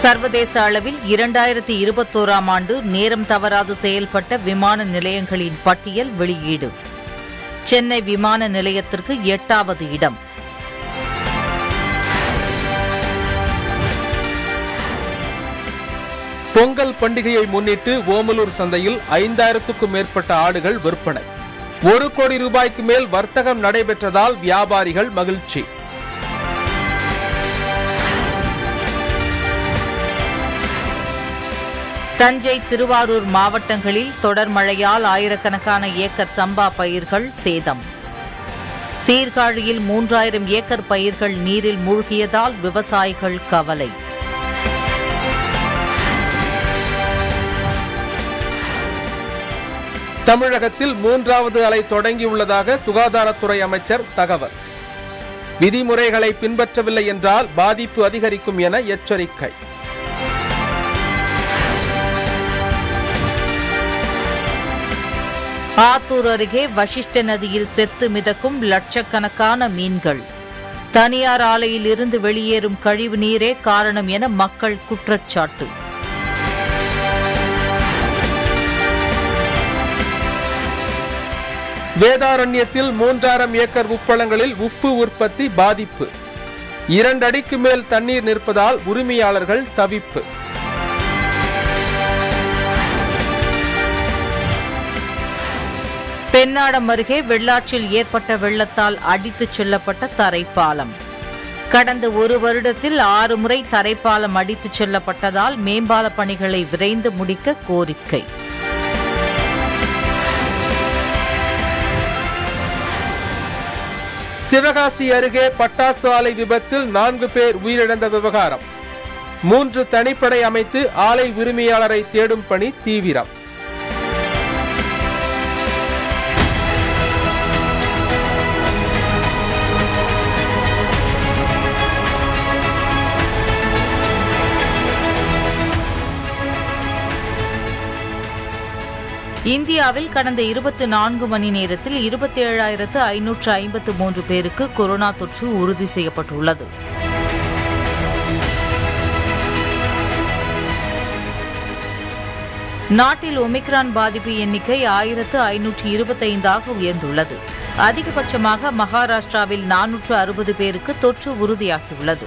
சர்வதேச அளவில் இரண்டாயிரத்தி இருபத்தோராம் ஆண்டு நேரம் தவறாது செயல்பட்ட விமான நிலையங்களின் பட்டியல் வெளியீடு சென்னை விமான நிலையத்திற்கு எட்டாவது இடம் பொங்கல் பண்டிகையை முன்னிட்டு ஓமலூர் சந்தையில் ஐந்தாயிரத்துக்கும் மேற்பட்ட ஆடுகள் விற்பனை ஒரு கோடி ரூபாய்க்கு மேல் வர்த்தகம் நடைபெற்றதால் வியாபாரிகள் மகிழ்ச்சி தஞ்சை திருவாரூர் மாவட்டங்களில் தொடர் மழையால் ஆயிரக்கணக்கான ஏக்கர் சம்பா பயிர்கள் சேதம் சீர்காழியில் மூன்றாயிரம் ஏக்கர் பயிர்கள் நீரில் மூழ்கியதால் விவசாயிகள் கவலை தமிழகத்தில் மூன்றாவது அலை தொடங்கியுள்ளதாக சுகாதாரத்துறை அமைச்சர் தகவல் விதிமுறைகளை பின்பற்றவில்லை என்றால் பாதிப்பு அதிகரிக்கும் என எச்சரிக்கை ஆத்தூர் அருகே வசிஷ்ட நதியில் செத்து மிதக்கும் லட்சக்கணக்கான மீன்கள் தனியார் ஆலையில் இருந்து வெளியேறும் கழிவு நீரே காரணம் என மக்கள் குற்றச்சாட்டு வேதாரண்யத்தில் மூன்றாயிரம் ஏக்கர் உப்பளங்களில் உப்பு உற்பத்தி பாதிப்பு இரண்டு அடிக்கு மேல் தண்ணீர் நிற்பதால் உரிமையாளர்கள் தவிப்பு பெண்ணாடம் அருகே வெள்ளாற்றில் ஏற்பட்ட வெள்ளத்தால் அடித்துச் செல்லப்பட்ட தரைப்பாலம் கடந்த ஒரு வருடத்தில் ஆறு முறை தரைப்பாலம் அடித்துச் செல்லப்பட்டதால் மேம்பால பணிகளை விரைந்து முடிக்க கோரிக்கை சிவகாசி அருகே பட்டாசு ஆலை விபத்தில் நான்கு பேர் உயிரிழந்த விவகாரம் மூன்று தனிப்படை அமைத்து ஆலை உரிமையாளரை தேடும் பணி தீவிரம் இந்தியாவில் கடந்த இருபத்தி நான்கு மணி நேரத்தில் இருபத்தி ஏழாயிரத்து ஐநூற்று ஐம்பத்து மூன்று பேருக்கு கொரோனா தொற்று உறுதி செய்யப்பட்டுள்ளது நாட்டில் ஒமிக்ரான் பாதிப்பு எண்ணிக்கை ஆயிரத்து ஐநூற்று இருபத்தைந்தாக உயர்ந்துள்ளது அதிகபட்சமாக மகாராஷ்டிராவில் நானூற்று அறுபது பேருக்கு தொற்று உறுதியாகியுள்ளது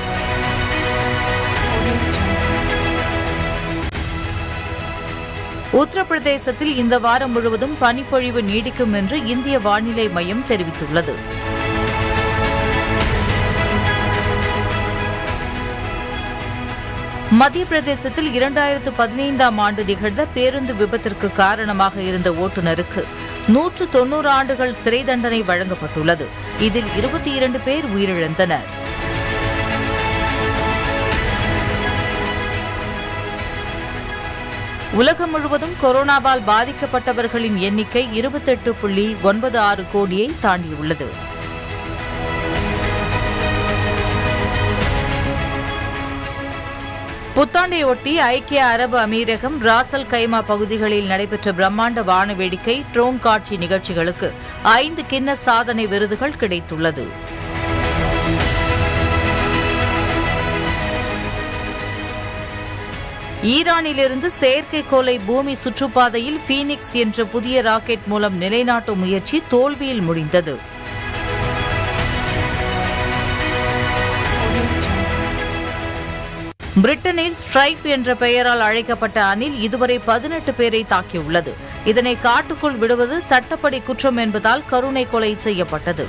உத்தரப்பிரதேசத்தில் இந்த வாரம் முழுவதும் பனிப்பொழிவு நீடிக்கும் என்று இந்திய வானிலை மையம் தெரிவித்துள்ளது மத்திய பிரதேசத்தில் இரண்டாயிரத்து பதினைந்தாம் ஆண்டு நிகழ்ந்த பேருந்து விபத்திற்கு காரணமாக இருந்த ஓட்டுநருக்கு நூற்று தொன்னூறு ஆண்டுகள் சிறை தண்டனை வழங்கப்பட்டுள்ளது இதில் இருபத்தி இரண்டு பேர் உயிரிழந்தனர் உலகம் முழுவதும் கொரோனாவால் பாதிக்கப்பட்டவர்களின் எண்ணிக்கை இருபத்தெட்டு புள்ளி ஒன்பது ஆறு கோடியை தாண்டியுள்ளது புத்தாண்டையொட்டி ஐக்கிய அரபு அமீரகம் ராசல் கைமா பகுதிகளில் நடைபெற்ற பிரம்மாண்ட வான வேடிக்கை ட்ரோன் காட்சி நிகழ்ச்சிகளுக்கு ஐந்து கின்ன சாதனை விருதுகள் கிடைத்துள்ளது ஈரானிலிருந்து செயற்கைக்கோளை பூமி சுற்றுப்பாதையில் பீனிக்ஸ் என்ற புதிய ராக்கெட் மூலம் நிலைநாட்டும் முயற்சி தோல்வியில் முடிந்தது பிரிட்டனில் ஸ்ட்ரைப் என்ற பெயரால் அழைக்கப்பட்ட அணில் இதுவரை பதினெட்டு பேரை தாக்கியுள்ளது இதனை காட்டுக்குள் விடுவது சட்டப்படி குற்றம் என்பதால் கருணை கொலை செய்யப்பட்டது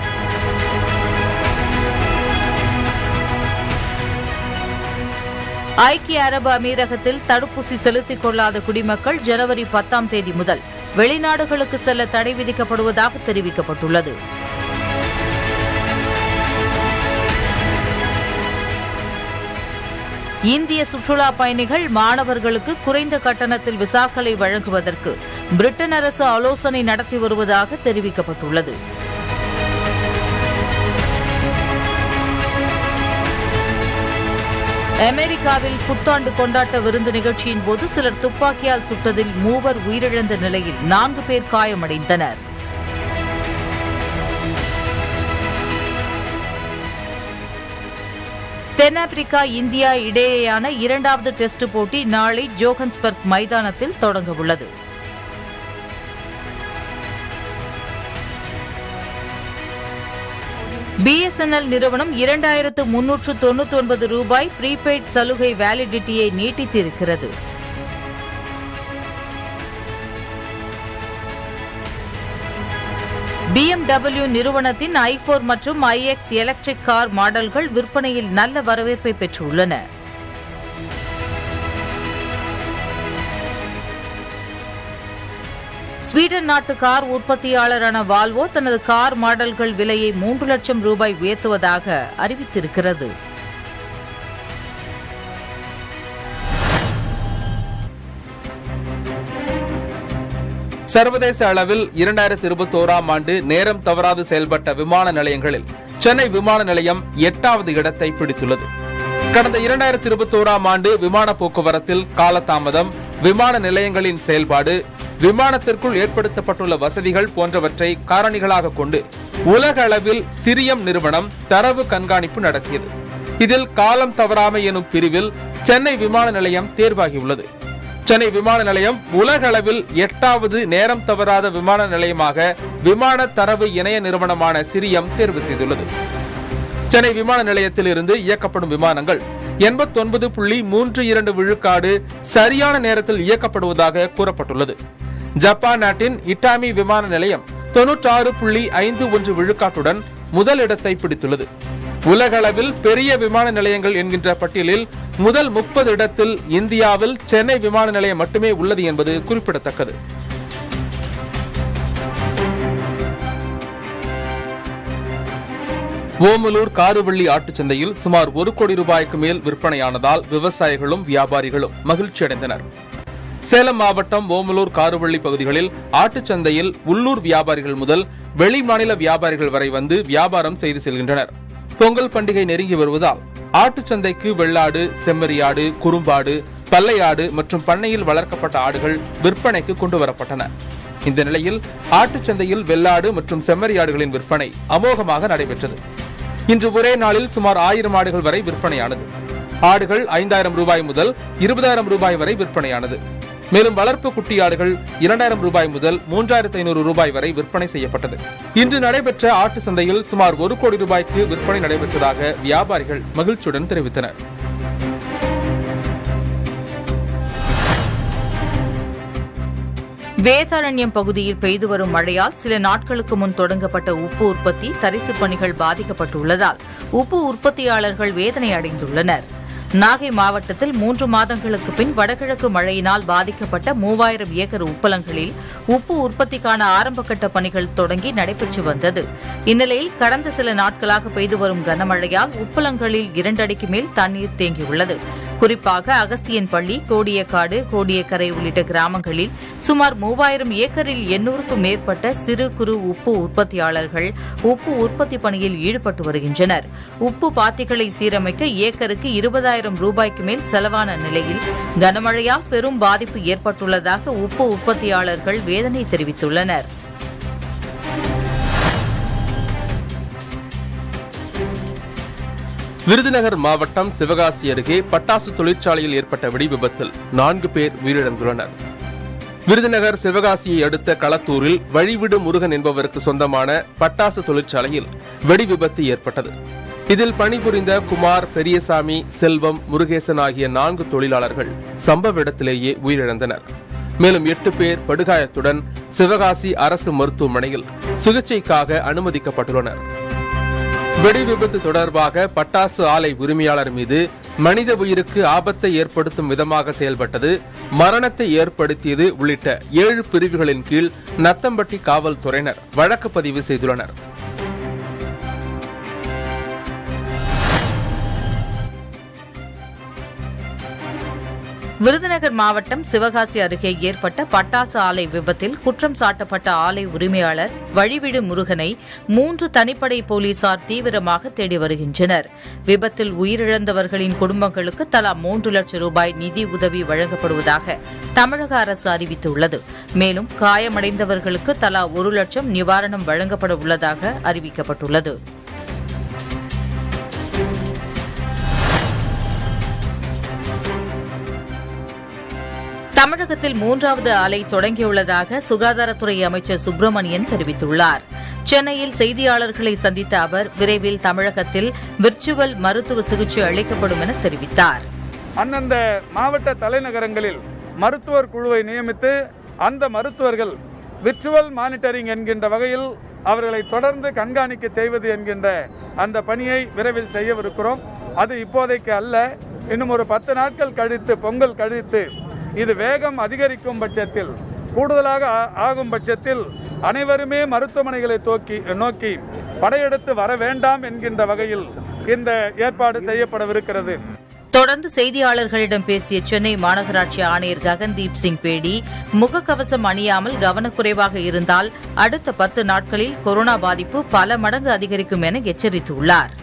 ஐக்கிய அரபு அமீரகத்தில் தடுப்பூசி செலுத்திக் கொள்ளாத குடிமக்கள் ஜனவரி பத்தாம் தேதி முதல் வெளிநாடுகளுக்கு செல்ல தடை விதிக்கப்படுவதாக தெரிவிக்கப்பட்டுள்ளது இந்திய சுற்றுலா பயணிகள் மாணவர்களுக்கு குறைந்த கட்டணத்தில் விசாக்களை வழங்குவதற்கு பிரிட்டன் அரசு ஆலோசனை நடத்தி வருவதாக தெரிவிக்கப்பட்டுள்ளது அமெரிக்காவில் புத்தாண்டு கொண்டாட்ட விருந்து நிகழ்ச்சியின் போது சிலர் துப்பாக்கியால் சுட்டதில் மூவர் உயிரிழந்த நிலையில் நான்கு பேர் காயமடைந்தனர் தென்னாப்பிரிக்கா இந்தியா இடையேயான இரண்டாவது டெஸ்ட் போட்டி நாளை ஜோகன்ஸ்பர்க் மைதானத்தில் தொடங்க உள்ளது பிஎஸ்என்எல் நிறுவனம் இரண்டாயிரத்து முன்னூற்று தொன்னூத்தி ஒன்பது ரூபாய் ப்ரீபெய்ட் சலுகை வேலிடிட்டியை நீட்டித்திருக்கிறது BMW நிறுவனத்தின் i4 மற்றும் iX எலக்ட்ரிக் கார் மாடல்கள் விற்பனையில் நல்ல வரவேற்பை பெற்றுள்ளன ஸ்வீடன் நாட்டு கார் உற்பத்தியாளரான வால்வோ தனது கார் மாடல்கள் விலையை மூன்று லட்சம் ரூபாய் உயர்த்துவதாக அறிவித்திருக்கிறது சர்வதேச அளவில் இரண்டாயிரத்தி இருபத்தோராம் ஆண்டு நேரம் தவறாது செயல்பட்ட விமான நிலையங்களில் சென்னை விமான நிலையம் எட்டாவது இடத்தை பிடித்துள்ளது கடந்த இரண்டாயிரத்தி இருபத்தோராம் ஆண்டு விமான போக்குவரத்தில் காலதாமதம் விமான நிலையங்களின் செயல்பாடு விமானத்திற்குள் ஏற்படுத்தப்பட்டுள்ள வசதிகள் போன்றவற்றை காரணிகளாக கொண்டு உலக அளவில் சிரியம் நிறுவனம் தரவு கண்காணிப்பு நடத்தியது இதில் காலம் தவறாமை எனும் பிரிவில் சென்னை விமான நிலையம் தேர்வாகியுள்ளது சென்னை விமான நிலையம் உலக அளவில் எட்டாவது நேரம் தவறாத விமான நிலையமாக விமான தரவு இணைய நிறுவனமான சிரியம் தேர்வு செய்துள்ளது சென்னை விமான நிலையத்தில் இருந்து இயக்கப்படும் விமானங்கள் எண்பத்தொன்பது புள்ளி மூன்று இரண்டு விழுக்காடு சரியான நேரத்தில் இயக்கப்படுவதாக கூறப்பட்டுள்ளது ஜப்பான் நாட்டின் இட்டாமி விமான நிலையம் தொன்னூற்றாறு புள்ளி ஐந்து ஒன்று விழுக்காட்டுடன் முதல் இடத்தை பிடித்துள்ளது உலகளவில் பெரிய விமான நிலையங்கள் என்கின்ற பட்டியலில் முதல் முப்பது இடத்தில் இந்தியாவில் சென்னை விமான நிலையம் மட்டுமே உள்ளது என்பது குறிப்பிடத்தக்கது ஓமலூர் காருவள்ளி ஆட்டுச் சந்தையில் சுமார் ஒரு கோடி ரூபாய்க்கு மேல் விற்பனையானதால் விவசாயிகளும் வியாபாரிகளும் மகிழ்ச்சி அடைந்தனர் சேலம் மாவட்டம் ஓமலூர் காருவள்ளி பகுதிகளில் ஆட்டுச் சந்தையில் உள்ளூர் வியாபாரிகள் முதல் வெளி மாநில வியாபாரிகள் வரை வந்து வியாபாரம் செய்து செல்கின்றனர் பொங்கல் பண்டிகை நெருங்கி வருவதால் ஆட்டுச் சந்தைக்கு வெள்ளாடு செம்மறியாடு குறும்பாடு பல்லையாடு மற்றும் பண்ணையில் வளர்க்கப்பட்ட ஆடுகள் விற்பனைக்கு கொண்டு வரப்பட்டன இந்த நிலையில் ஆட்டுச் சந்தையில் வெள்ளாடு மற்றும் செம்மறியாடுகளின் விற்பனை அமோகமாக நடைபெற்றது இன்று ஒரே நாளில் சுமார் ஆயிரம் ஆடுகள் வரை விற்பனையானது ஆடுகள் ஐந்தாயிரம் ரூபாய் முதல் இருபதாயிரம் ரூபாய் வரை விற்பனையானது மேலும் வளர்ப்பு குட்டி ஆடுகள் இரண்டாயிரம் ரூபாய் முதல் மூன்றாயிரத்து ஐநூறு ரூபாய் வரை விற்பனை செய்யப்பட்டது இன்று நடைபெற்ற ஆட்டு சந்தையில் சுமார் ஒரு கோடி ரூபாய்க்கு விற்பனை நடைபெற்றதாக வியாபாரிகள் மகிழ்ச்சியுடன் தெரிவித்தனர் வேதாரண்யம் பகுதியில் பெய்து வரும் மழையால் சில நாட்களுக்கு முன் தொடங்கப்பட்ட உப்பு உற்பத்தி தரிசு பணிகள் பாதிக்கப்பட்டுள்ளதால் உப்பு உற்பத்தியாளர்கள் வேதனை அடைந்துள்ளனர் நாகை மாவட்டத்தில் மூன்று மாதங்களுக்கு பின் வடகிழக்கு மழையினால் பாதிக்கப்பட்ட மூவாயிரம் ஏக்கர் உப்பளங்களில் உப்பு உற்பத்திக்கான ஆரம்பகட்ட பணிகள் தொடங்கி நடைபெற்று வந்தது இந்நிலையில் கடந்த சில நாட்களாக பெய்து வரும் கனமழையால் உப்பளங்களில் இரண்டு அடிக்கு மேல் தண்ணீர் தேங்கியுள்ளது குறிப்பாக அகஸ்தியன்பள்ளி கோடியக்காடு கோடியக்கரை உள்ளிட்ட கிராமங்களில் சுமார் மூவாயிரம் ஏக்கரில் எண்ணூறுக்கும் மேற்பட்ட சிறு குறு உப்பு உற்பத்தியாளர்கள் உப்பு உற்பத்தி பணியில் ஈடுபட்டு வருகின்றனர் உப்பு பாத்திகளை சீரமைக்க ஏக்கருக்கு இருபதாயிரம் ரூபாய்க்கு மேல் செலவான நிலையில் கனமழையால் பெரும் பாதிப்பு ஏற்பட்டுள்ளதாக உப்பு உற்பத்தியாளர்கள் வேதனை தெரிவித்துள்ளனர் விருதுநகர் மாவட்டம் சிவகாசி அருகே பட்டாசு தொழிற்சாலையில் ஏற்பட்ட வெடி விபத்தில் நான்கு பேர் உயிரிழந்துள்ளனர் விருதுநகர் சிவகாசியை அடுத்த களத்தூரில் வழிவிடு முருகன் என்பவருக்கு சொந்தமான பட்டாசு தொழிற்சாலையில் வெடி விபத்து ஏற்பட்டது இதில் பணிபுரிந்த குமார் பெரியசாமி செல்வம் முருகேசன் ஆகிய நான்கு தொழிலாளர்கள் சம்பவ இடத்திலேயே உயிரிழந்தனர் மேலும் எட்டு பேர் படுகாயத்துடன் சிவகாசி அரசு மருத்துவமனையில் சிகிச்சைக்காக அனுமதிக்கப்பட்டுள்ளனர் வெடி விபத்து தொடர்பாக பட்டாசு ஆலை உரிமையாளர் மீது மனித உயிருக்கு ஆபத்தை ஏற்படுத்தும் விதமாக செயல்பட்டது மரணத்தை ஏற்படுத்தியது உள்ளிட்ட ஏழு பிரிவுகளின் கீழ் நத்தம்பட்டி காவல்துறையினர் வழக்கு பதிவு செய்துள்ளனர் விருதுநகர் மாவட்டம் சிவகாசி அருகே ஏற்பட்ட பட்டாசு ஆலை விபத்தில் குற்றம் சாட்டப்பட்ட ஆலை உரிமையாளர் வழிவிடு முருகனை மூன்று தனிப்படை போலீசார் தீவிரமாக தேடி வருகின்றனர் விபத்தில் உயிரிழந்தவர்களின் குடும்பங்களுக்கு தலா மூன்று லட்சம் ரூபாய் நிதி உதவி வழங்கப்படுவதாக தமிழக அரசு அறிவித்துள்ளது மேலும் காயமடைந்தவர்களுக்கு தலா ஒரு லட்சம் நிவாரணம் வழங்கப்பட உள்ளதாக அறிவிக்கப்பட்டுள்ளது தமிழகத்தில் மூன்றாவது அலை தொடங்கியுள்ளதாக சுகாதாரத்துறை அமைச்சர் சுப்பிரமணியன் தெரிவித்துள்ளார் சென்னையில் செய்தியாளர்களை சந்தித்த அவர் விரைவில் தமிழகத்தில் விர்ச்சுவல் மருத்துவ சிகிச்சை அளிக்கப்படும் என தெரிவித்தார் அந்தந்த மாவட்ட தலைநகரங்களில் மருத்துவர் குழுவை நியமித்து அந்த மருத்துவர்கள் விர்ச்சுவல் மானிட்டரிங் என்கின்ற வகையில் அவர்களை தொடர்ந்து கண்காணிக்க செய்வது என்கின்ற அந்த பணியை விரைவில் செய்யவிருக்கிறோம் அது இப்போதைக்கு அல்ல இன்னும் ஒரு பத்து நாட்கள் கழித்து பொங்கல் கழித்து இது வேகம் அதிகரிக்கும் பட்சத்தில் கூடுதலாக ஆ- ஆகும் பட்சத்தில் அனைவருமே மருத்துவமனைகளை தோக்கி நோக்கி படையெடுத்து வர வேண்டாம் என்கின்ற வகையில் இந்த ஏற்பாடு செய்யப்படவிருக்கிறது தொடர்ந்து செய்தியாளர்களிடம் பேசிய சென்னை மாநகராட்சி ஆணையர் ககன்தீப் சிங் பேடி முகக்கவசம் அணியாமல் கவனக்குறைவாக இருந்தால் அடுத்த பத்து நாட்களில் கொரோனா பாதிப்பு பல மடங்கு அதிகரிக்கும் என எச்சரித்துள்ளார்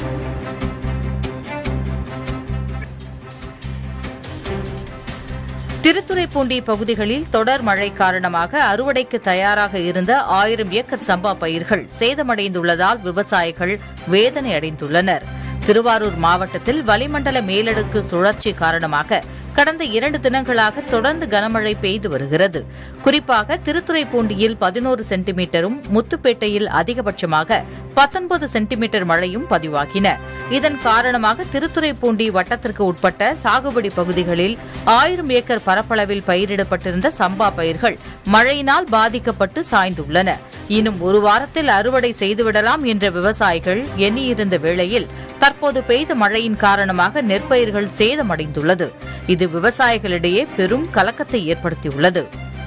திருத்துறைப்பூண்டி பகுதிகளில் தொடர் மழை காரணமாக அறுவடைக்கு தயாராக இருந்த ஆயிரம் ஏக்கர் சம்பா பயிர்கள் சேதமடைந்துள்ளதால் விவசாயிகள் வேதனை அடைந்துள்ளனர் திருவாரூர் மாவட்டத்தில் வளிமண்டல மேலடுக்கு சுழற்சி காரணமாக கடந்த இரண்டு தினங்களாக தொடர்ந்து கனமழை பெய்து வருகிறது குறிப்பாக திருத்துறைப்பூண்டியில் பதினோரு சென்டிமீட்டரும் முத்துப்பேட்டையில் அதிகபட்சமாக பத்தொன்பது சென்டிமீட்டர் மழையும் பதிவாகின இதன் காரணமாக திருத்துறைப்பூண்டி வட்டத்திற்கு உட்பட்ட சாகுபடி பகுதிகளில் ஆயிரம் ஏக்கர் பரப்பளவில் பயிரிடப்பட்டிருந்த சம்பா பயிர்கள் மழையினால் பாதிக்கப்பட்டு சாய்ந்துள்ளன இன்னும் ஒரு வாரத்தில் அறுவடை செய்துவிடலாம் என்ற விவசாயிகள் எண்ணியிருந்த வேளையில் தற்போது பெய்த மழையின் காரணமாக நெற்பயிர்கள் சேதமடைந்துள்ளது இது விவசாயிகளிடையே பெரும் கலக்கத்தை ஏற்படுத்தியுள்ளது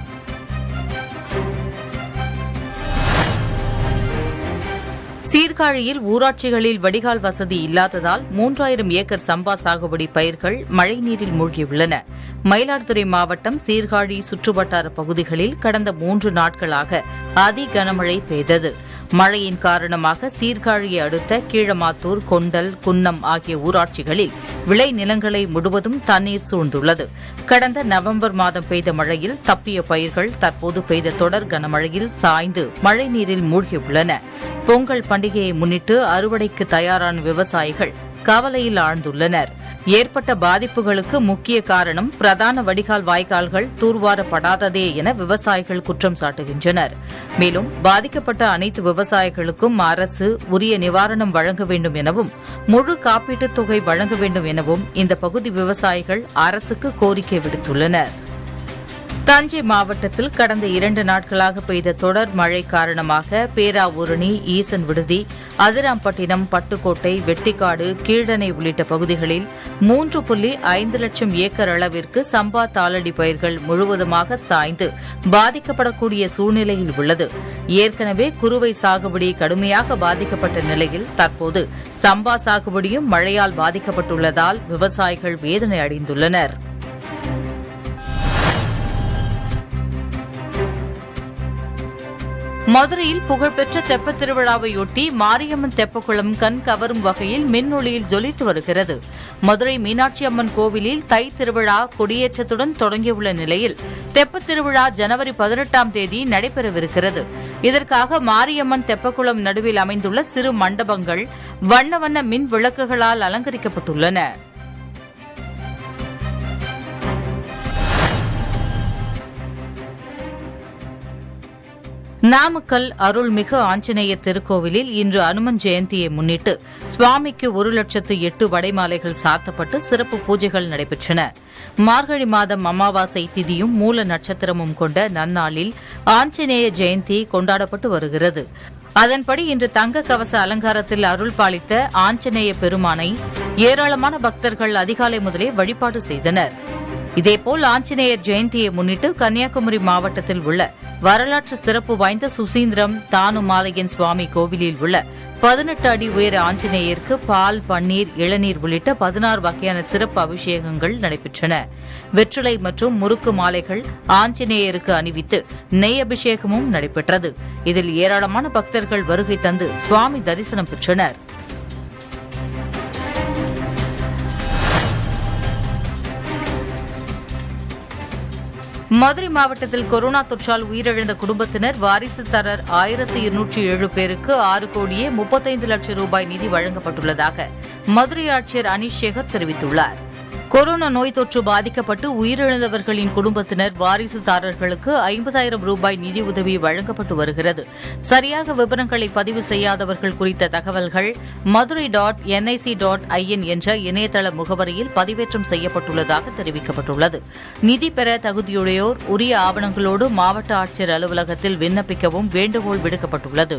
சீர்காழியில் ஊராட்சிகளில் வடிகால் வசதி இல்லாததால் மூன்றாயிரம் ஏக்கர் சம்பா சாகுபடி பயிர்கள் மழைநீரில் மூழ்கியுள்ளன மயிலாடுதுறை மாவட்டம் சீர்காழி சுற்றுவட்டார பகுதிகளில் கடந்த மூன்று நாட்களாக அதி கனமழை பெய்தது மழையின் காரணமாக சீர்காழியை அடுத்த கீழமாத்தூர் கொண்டல் குன்னம் ஆகிய ஊராட்சிகளில் விளை நிலங்களை முழுவதும் தண்ணீர் சூழ்ந்துள்ளது கடந்த நவம்பர் மாதம் பெய்த மழையில் தப்பிய பயிர்கள் தற்போது பெய்த தொடர் கனமழையில் சாய்ந்து மழைநீரில் மூழ்கியுள்ளன பொங்கல் பண்டிகையை முன்னிட்டு அறுவடைக்கு தயாரான விவசாயிகள் கவலையில் ஆழ்ந்துள்ளனர் ஏற்பட்ட பாதிப்புகளுக்கு முக்கிய காரணம் பிரதான வடிகால் வாய்க்கால்கள் தூர்வாரப்படாததே என விவசாயிகள் குற்றம் சாட்டுகின்றனர் மேலும் பாதிக்கப்பட்ட அனைத்து விவசாயிகளுக்கும் அரசு உரிய நிவாரணம் வழங்க வேண்டும் எனவும் முழு காப்பீட்டுத் தொகை வழங்க வேண்டும் எனவும் இந்த பகுதி விவசாயிகள் அரசுக்கு கோரிக்கை விடுத்துள்ளனர் தஞ்சை மாவட்டத்தில் கடந்த இரண்டு நாட்களாக பெய்த தொடர் மழை காரணமாக பேராவூரணி ஈசன் விடுதி அதிராம்பட்டினம் பட்டுக்கோட்டை வெட்டிக்காடு கீழணை உள்ளிட்ட பகுதிகளில் மூன்று புள்ளி ஐந்து லட்சம் ஏக்கர் அளவிற்கு சம்பா தாளடி பயிர்கள் முழுவதுமாக சாய்ந்து பாதிக்கப்படக்கூடிய சூழ்நிலையில் உள்ளது ஏற்கனவே குறுவை சாகுபடி கடுமையாக பாதிக்கப்பட்ட நிலையில் தற்போது சம்பா சாகுபடியும் மழையால் பாதிக்கப்பட்டுள்ளதால் விவசாயிகள் வேதனை அடைந்துள்ளனர் மதுரையில் புகழ்பெற்ற தெப்பத் திருவிழாவையொட்டி மாரியம்மன் தெப்பக்குளம் கண் கவரும் வகையில் மின்னொளியில் ஜொலித்து வருகிறது மதுரை மீனாட்சி அம்மன் கோவிலில் தை திருவிழா கொடியேற்றத்துடன் தொடங்கியுள்ள நிலையில் தெப்பத் திருவிழா ஜனவரி பதினெட்டாம் தேதி நடைபெறவிருக்கிறது இதற்காக மாரியம்மன் தெப்பக்குளம் நடுவில் அமைந்துள்ள சிறு மண்டபங்கள் வண்ண வண்ண மின் விளக்குகளால் அலங்கரிக்கப்பட்டுள்ளன நாமக்கல் அருள்மிகு ஆஞ்சநேயர் திருக்கோவிலில் இன்று அனுமன் ஜெயந்தியை முன்னிட்டு சுவாமிக்கு ஒரு லட்சத்து எட்டு வடைமாலைகள் சாத்தப்பட்டு சிறப்பு பூஜைகள் நடைபெற்றன மார்கழி மாதம் அமாவாசை திதியும் மூல நட்சத்திரமும் கொண்ட நன்னாளில் ஆஞ்சநேய ஜெயந்தி கொண்டாடப்பட்டு வருகிறது அதன்படி இன்று தங்க கவச அலங்காரத்தில் அருள் பாலித்த ஆஞ்சநேய பெருமானை ஏராளமான பக்தர்கள் அதிகாலை முதலே வழிபாடு செய்தனர் இதேபோல் ஆஞ்சநேயர் ஜெயந்தியை முன்னிட்டு கன்னியாகுமரி மாவட்டத்தில் உள்ள வரலாற்று சிறப்பு வாய்ந்த சுசீந்திரம் தானுமாலையன் சுவாமி கோவிலில் உள்ள பதினெட்டு அடி உயர ஆஞ்சநேயருக்கு பால் பன்னீர் இளநீர் உள்ளிட்ட பதினாறு வகையான சிறப்பு அபிஷேகங்கள் நடைபெற்றன வெற்றிலை மற்றும் முறுக்கு மாலைகள் ஆஞ்சநேயருக்கு அணிவித்து நெய் அபிஷேகமும் நடைபெற்றது இதில் ஏராளமான பக்தர்கள் வருகை தந்து சுவாமி தரிசனம் பெற்றனர் மதுரை மாவட்டத்தில் கொரோனா தொற்றால் உயிரிழந்த குடும்பத்தினர் வாரிசுதாரர் ஆயிரத்து இருநூற்றி ஏழு பேருக்கு ஆறு கோடியே முப்பத்தைந்து லட்சம் ரூபாய் நிதி வழங்கப்பட்டுள்ளதாக மதுரை ஆட்சியர் அனீஷ் சேகர் தெரிவித்துள்ளார் கொரோனா நோய் தொற்று பாதிக்கப்பட்டு உயிரிழந்தவர்களின் குடும்பத்தினர் வாரிசுதாரர்களுக்கு ஐம்பதாயிரம் ரூபாய் நிதியுதவி வழங்கப்பட்டு வருகிறது சரியாக விவரங்களை பதிவு செய்யாதவர்கள் குறித்த தகவல்கள் Madurai dot NIC dot IN என்ற இணையதள முகவரியில் பதிவேற்றம் செய்யப்பட்டுள்ளதாக தெரிவிக்கப்பட்டுள்ளது நிதி பெற தகுதியுடையோர் உரிய ஆவணங்களோடு மாவட்ட ஆட்சியர் அலுவலகத்தில் விண்ணப்பிக்கவும் வேண்டுகோள் விடுக்கப்பட்டுள்ளது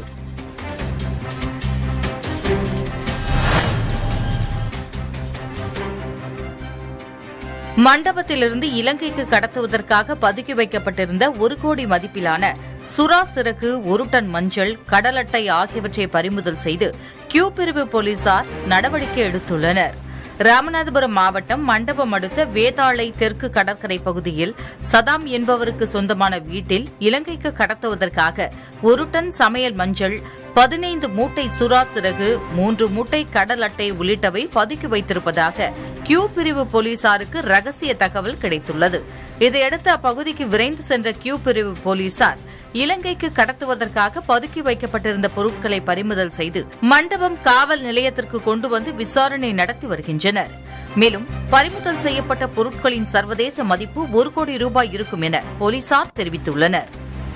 மண்டபத்திலிருந்து இலங்கைக்கு கடத்துவதற்காக பதுக்கி வைக்கப்பட்டிருந்த ஒரு கோடி மதிப்பிலான சுறா சிறகு ஒரு டன் மஞ்சள் கடல் அட்டை ஆகியவற்றை பறிமுதல் செய்து கியூ பிரிவு போலீசார் நடவடிக்கை எடுத்துள்ளனர் ராமநாதபுரம் மாவட்டம் மண்டபம் அடுத்த வேதாளை தெற்கு கடற்கரை பகுதியில் சதாம் என்பவருக்கு சொந்தமான வீட்டில் இலங்கைக்கு கடத்துவதற்காக ஒரு டன் சமையல் மஞ்சள் பதினைந்து மூட்டை சுறா சிறகு மூன்று மூட்டை கடல் அட்டை உள்ளிட்டவை பதுக்கி வைத்திருப்பதாக கியூ பிரிவு போலீசாருக்கு ரகசிய தகவல் கிடைத்துள்ளது இதையடுத்து அப்பகுதிக்கு விரைந்து சென்ற கியூ பிரிவு போலீசார் இலங்கைக்கு கடத்துவதற்காக பதுக்கி வைக்கப்பட்டிருந்த பொருட்களை பறிமுதல் செய்து மண்டபம் காவல் நிலையத்திற்கு கொண்டு வந்து விசாரணை நடத்தி வருகின்றனர் மேலும் பறிமுதல் செய்யப்பட்ட பொருட்களின் சர்வதேச மதிப்பு ஒரு கோடி ரூபாய் இருக்கும் என போலீசார் தெரிவித்துள்ளனர்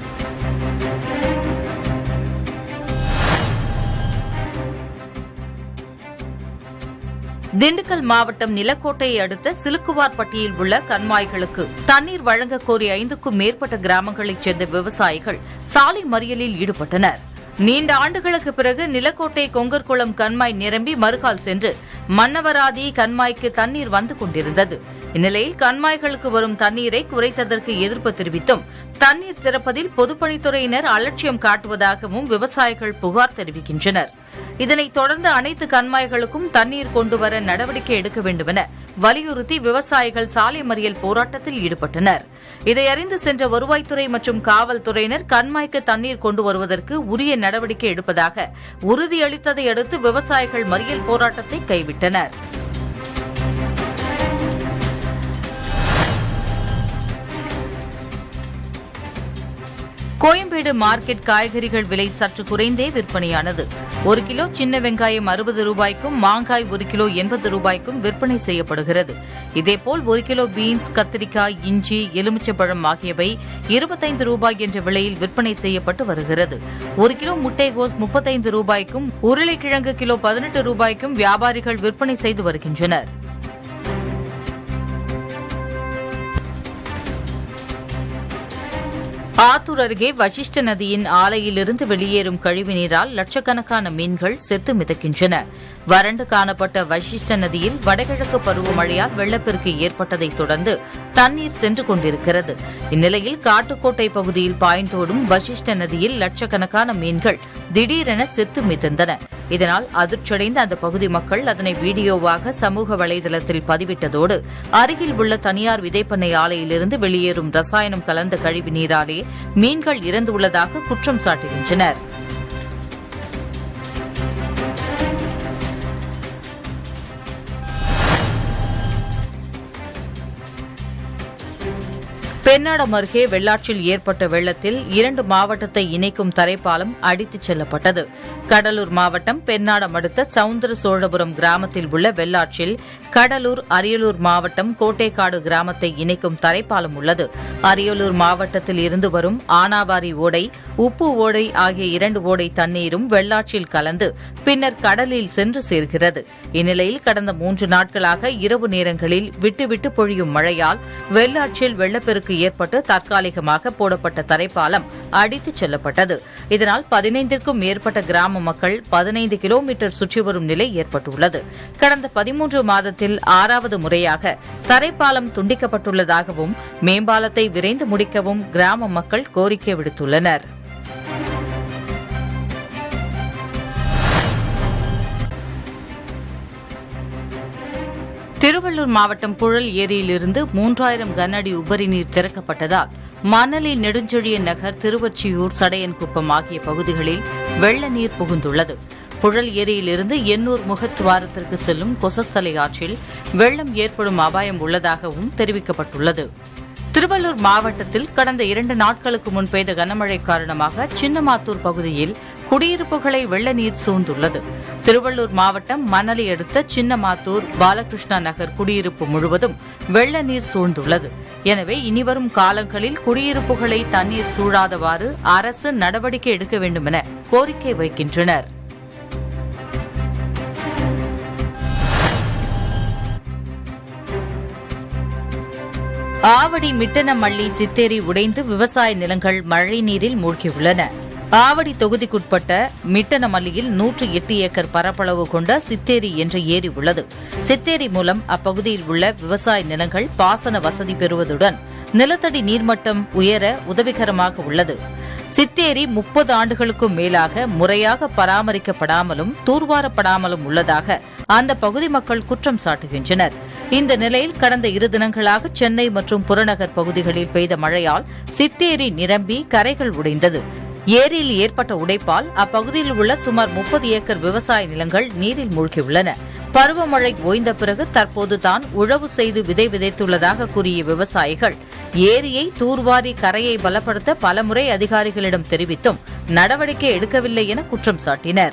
திண்டுக்கல் மாவட்டம் நிலக்கோட்டையை அடுத்த சிலுக்குவார்பட்டியில் உள்ள கண்மாய்களுக்கு தண்ணீர் வழங்க கோரி ஐந்துக்கும் மேற்பட்ட கிராமங்களைச் சேர்ந்த விவசாயிகள் சாலை மறியலில் ஈடுபட்டனர் நீண்ட ஆண்டுகளுக்கு பிறகு நிலக்கோட்டை கொங்கர்குளம் கண்மாய் நிரம்பி மறுகால் சென்று மன்னவராதி கண்மாய்க்கு தண்ணீர் வந்து கொண்டிருந்தது இந்நிலையில் கண்மாய்களுக்கு வரும் தண்ணீரை குறைத்ததற்கு எதிர்ப்பு தெரிவித்தும் தண்ணீர் திறப்பதில் பொதுப்பணித்துறையினர் அலட்சியம் காட்டுவதாகவும் விவசாயிகள் புகார் தெரிவிக்கின்றனர் இதனைத் தொடர்ந்து அனைத்து கண்மாய்களுக்கும் தண்ணீர் கொண்டுவர நடவடிக்கை எடுக்க வேண்டுமென வலியுறுத்தி விவசாயிகள் சாலை மறியல் போராட்டத்தில் ஈடுபட்டனர் இதை அறிந்து சென்ற வருவாய்த்துறை மற்றும் காவல்துறையினர் கண்மாய்க்கு தண்ணீர் கொண்டு வருவதற்கு உரிய நடவடிக்கை எடுப்பதாக உறுதியளித்ததை அடுத்து விவசாயிகள் மறியல் போராட்டத்தை கைவிட்டனர் கோயம்பேடு மார்க்கெட் காய்கறிகள் விலை சற்று குறைந்தே விற்பனையானது ஒரு கிலோ சின்ன வெங்காயம் அறுபது ரூபாய்க்கும் மாங்காய் ஒரு கிலோ எண்பது ரூபாய்க்கும் விற்பனை செய்யப்படுகிறது இதேபோல் ஒரு கிலோ பீன்ஸ் கத்திரிக்காய் இஞ்சி எலுமிச்சப்பழம் ஆகியவை இருபத்தைந்து ரூபாய் என்ற விலையில் விற்பனை செய்யப்பட்டு வருகிறது ஒரு கிலோ முட்டைகோஸ் முப்பத்தைந்து ரூபாய்க்கும் உருளைக்கிழங்கு கிலோ பதினெட்டு ரூபாய்க்கும் வியாபாரிகள் விற்பனை செய்து வருகின்றனர் ஆத்தூர் அருகே வசிஷ்ட நதியின் ஆலையிலிருந்து வெளியேறும் கழிவுநீரால் லட்சக்கணக்கான மீன்கள் செத்து மிதக்கின்றன வறண்டு காணப்பட்ட வசிஷ்ட நதியில் வடகிழக்கு பருவமழையால் வெள்ளப்பெருக்கு ஏற்பட்டதைத் தொடர்ந்து தண்ணீர் சென்று கொண்டிருக்கிறது இந்நிலையில் காட்டுக்கோட்டை பகுதியில் பாய்ந்தோடும் வசிஷ்ட நதியில் லட்சக்கணக்கான மீன்கள் திடீரென செத்து மிதந்தன இதனால் அதிர்ச்சியடைந்த அந்த பகுதி மக்கள் அதனை வீடியோவாக சமூக வலைதளத்தில் பதிவிட்டதோடு அருகில் உள்ள தனியார் விதைப்பண்ணை ஆலையிலிருந்து வெளியேறும் ரசாயனம் கலந்த கழிவு நீராலே மீன்கள் இறந்துள்ளதாக குற்றம் சாட்டுகின்றனர் பெண்ணாடம் அருகே வெள்ளாற்றில் ஏற்பட்ட வெள்ளத்தில் இரண்டு மாவட்டத்தை இணைக்கும் தரைப்பாலம் அடித்துச் செல்லப்பட்டது கடலூர் மாவட்டம் பெண்ணாடம் அடுத்த சவுந்தர சோழபுரம் கிராமத்தில் உள்ள வெள்ளாற்றில் கடலூர் அரியலூர் மாவட்டம் கோட்டைக்காடு கிராமத்தை இணைக்கும் தரைப்பாலம் உள்ளது அரியலூர் மாவட்டத்தில் இருந்து வரும் ஆனாவாரி ஓடை உப்பு ஓடை ஆகிய இரண்டு ஓடை தண்ணீரும் வெள்ளாற்றில் கலந்து பின்னர் கடலில் சென்று சேர்கிறது இந்நிலையில் கடந்த மூன்று நாட்களாக இரவு நேரங்களில் விட்டுவிட்டு பொழியும் மழையால் வெள்ளாற்றில் வெள்ளப்பெருக்கு ஏற்பட்டு தற்காலிகமாக போடப்பட்ட தரைப்பாலம் அடித்துச் செல்லப்பட்டது இதனால் பதினைந்திற்கும் மேற்பட்ட கிராம மக்கள் பதினைந்து கிலோமீட்டர் சுற்றி வரும் நிலை ஏற்பட்டுள்ளது கடந்த பதிமூன்று மாதத்தில் ஆறாவது முறையாக தரைப்பாலம் துண்டிக்கப்பட்டுள்ளதாகவும் மேம்பாலத்தை விரைந்து முடிக்கவும் கிராம மக்கள் கோரிக்கை விடுத்துள்ளனர் திருவள்ளூர் மாவட்டம் புழல் ஏரியிலிருந்து மூன்றாயிரம் கனஅடி உபரி நீர் திறக்கப்பட்டதால் மணலி நெடுஞ்செழியன் நகர் திருவொற்றியூர் சடையன்குப்பம் ஆகிய பகுதிகளில் வெள்ள நீர் புகுந்துள்ளது புழல் ஏரியிலிருந்து எண்ணூர் முகத்துவாரத்திற்கு செல்லும் கொசஸ்தலை ஆற்றில் வெள்ளம் ஏற்படும் அபாயம் உள்ளதாகவும் தெரிவிக்கப்பட்டுள்ளது திருவள்ளூர் மாவட்டத்தில் கடந்த இரண்டு நாட்களுக்கு முன் பெய்த கனமழை காரணமாக சின்னமாத்தூர் பகுதியில் குடியிருப்புகளை வெள்ள நீர் சூழ்ந்துள்ளது திருவள்ளூர் மாவட்டம் மணலி அடுத்த சின்னமாத்தூர் பாலகிருஷ்ணா நகர் குடியிருப்பு முழுவதும் வெள்ள நீர் சூழ்ந்துள்ளது எனவே இனிவரும் காலங்களில் குடியிருப்புகளை தண்ணீர் சூழாதவாறு அரசு நடவடிக்கை எடுக்க வேண்டும் என கோரிக்கை வைக்கின்றனர் ஆவடி மிட்டனமள்ளி சித்தேரி உடைந்து விவசாய நிலங்கள் மழைநீரில் மூழ்கியுள்ளன ஆவடி தொகுதிக்குட்பட்ட மிட்டனமல்லியில் நூற்று எட்டு ஏக்கர் பரப்பளவு கொண்ட சித்தேரி என்ற ஏரி உள்ளது சித்தேரி மூலம் அப்பகுதியில் உள்ள விவசாய நிலங்கள் பாசன வசதி பெறுவதுடன் நிலத்தடி நீர்மட்டம் உயர உதவிகரமாக உள்ளது சித்தேரி முப்பது ஆண்டுகளுக்கும் மேலாக முறையாக பராமரிக்கப்படாமலும் தூர்வாரப்படாமலும் உள்ளதாக அந்த பகுதி மக்கள் குற்றம் சாட்டுகின்றனர் இந்த நிலையில் கடந்த இரு தினங்களாக சென்னை மற்றும் புறநகர் பகுதிகளில் பெய்த மழையால் சித்தேரி நிரம்பி கரைகள் உடைந்தது ஏரியில் ஏற்பட்ட உடைப்பால் அப்பகுதியில் உள்ள சுமார் முப்பது ஏக்கர் விவசாய நிலங்கள் நீரில் மூழ்கியுள்ளன பருவமழை ஓய்ந்த பிறகு தற்போது தான் உழவு செய்து விதை விதைத்துள்ளதாக கூறிய விவசாயிகள் ஏரியை தூர்வாரி கரையை பலப்படுத்த பலமுறை அதிகாரிகளிடம் தெரிவித்தும் நடவடிக்கை எடுக்கவில்லை என குற்றம் சாட்டினர்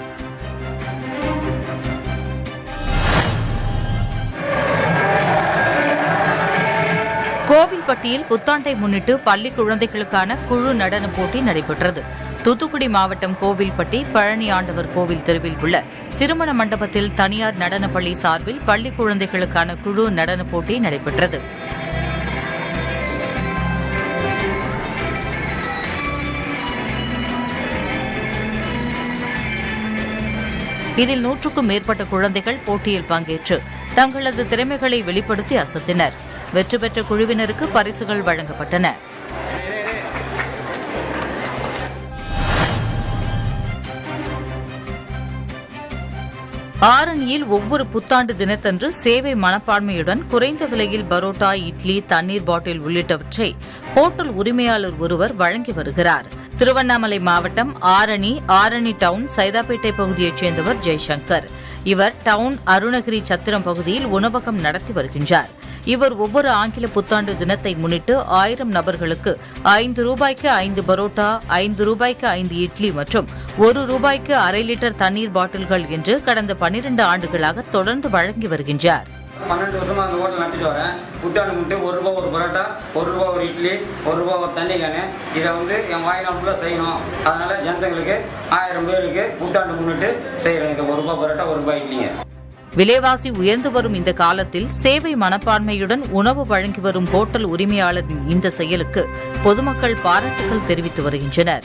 கோவில்பட்டியில் புத்தாண்டை முன்னிட்டு பள்ளி குழந்தைகளுக்கான குழு நடன போட்டி நடைபெற்றது தூத்துக்குடி மாவட்டம் கோவில்பட்டி பழனி ஆண்டவர் கோவில் தெருவில் உள்ள திருமண மண்டபத்தில் தனியார் நடனப்பள்ளி சார்பில் பள்ளி குழந்தைகளுக்கான குழு நடன போட்டி நடைபெற்றது இதில் நூற்றுக்கும் மேற்பட்ட குழந்தைகள் போட்டியில் பங்கேற்று தங்களது திறமைகளை வெளிப்படுத்தி அசத்தினர் வெற்றி பெற்ற குழுவினருக்கு பரிசுகள் வழங்கப்பட்டன ஆரணியில் ஒவ்வொரு புத்தாண்டு தினத்தன்று சேவை மனப்பான்மையுடன் குறைந்த விலையில் பரோட்டா இட்லி தண்ணீர் பாட்டில் உள்ளிட்டவற்றை ஹோட்டல் உரிமையாளர் ஒருவர் வழங்கி வருகிறார் திருவண்ணாமலை மாவட்டம் ஆரணி ஆரணி டவுன் சைதாப்பேட்டை பகுதியைச் சேர்ந்தவர் ஜெய்சங்கர் இவர் டவுன் அருணகிரி சத்திரம் பகுதியில் உணவகம் நடத்தி வருகின்றார் இவர் ஒவ்வொரு ஆங்கில புத்தாண்டு தினத்தை முன்னிட்டு ஆயிரம் நபர்களுக்கு ஐந்து ரூபாய்க்கு ஐந்து பரோட்டா ஐந்து ரூபாய்க்கு ஐந்து இட்லி மற்றும் ஒரு ரூபாய்க்கு அரை லிட்டர் தண்ணீர் பாட்டில்கள் என்று கடந்த பனிரண்டு ஆண்டுகளாக தொடர்ந்து வழங்கி வருகின்றார் பன்னெண்டு வருஷமா அந்த ஹோட்டல் நடத்திட்டு வரேன் புத்தாண்டு முட்டு ஒரு ரூபா ஒரு பரோட்டா ஒரு ரூபா ஒரு இட்லி ஒரு ரூபா ஒரு தண்ணி கேனு இதை வந்து என் வாய்நாள் ஃபுல்லாக செய்யணும் அதனால ஜனங்களுக்கு ஆயிரம் பேருக்கு புத்தாண்டு முன்னிட்டு செய்கிறேன் இது ஒரு ரூபா பரோட்டா ஒரு ரூபாய் இட்லிங்க விலைவாசி உயர்ந்து வரும் இந்த காலத்தில் சேவை மனப்பான்மையுடன் உணவு வழங்கி வரும் ஹோட்டல் உரிமையாளரின் இந்த செயலுக்கு பொதுமக்கள் பாராட்டுகள் தெரிவித்து வருகின்றனர்